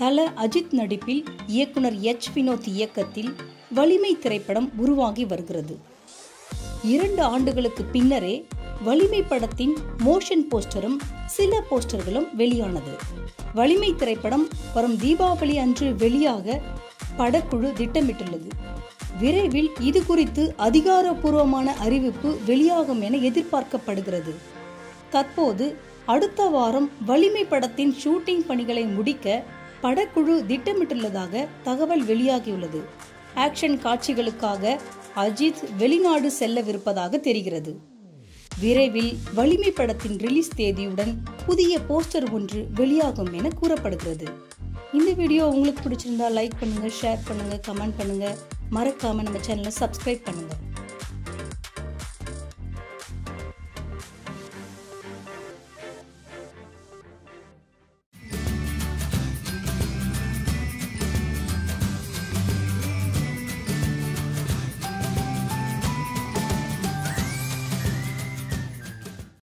தல அஜித் நடிப்பில் இயக்குனர் எச் வினோத் இயக்கத்தில் வலிமை திரைப்படம் உருவாகி வருகிறது இரண்டு ஆண்டுகளுக்கு பின்னரே வலிமை படத்தின் மோஷன் போஸ்டரும் சில போஸ்டர்களும் வெளியானது வலிமை திரைப்படம் வரும் தீபாவளி அன்று வெளியாக படக்குழு திட்டமிட்டுள்ளது விரைவில் இது குறித்து அதிகாரப்பூர்வமான அறிவிப்பு வெளியாகும் என எதிர்பார்க்கப்படுகிறது தற்போது அடுத்த வாரம் வலிமை படத்தின் ஷூட்டிங் பணிகளை முடிக்க படக்குழு திட்டமிட்டுள்ளதாக தகவல் வெளியாகியுள்ளது ஆக்ஷன் காட்சிகளுக்காக அஜித் வெளிநாடு செல்லவிருப்பதாக தெரிகிறது விரைவில் வலிமை படத்தின் ரிலீஸ் தேதியுடன் புதிய போஸ்டர் ஒன்று வெளியாகும் என கூறப்படுகிறது இந்த வீடியோ உங்களுக்கு பிடிச்சிருந்தா லைக் பண்ணுங்க ஷேர் பண்ணுங்க கமெண்ட் பண்ணுங்க மறக்காம நம்ம சேனலை சப்ஸ்கிரைப் பண்ணுங்க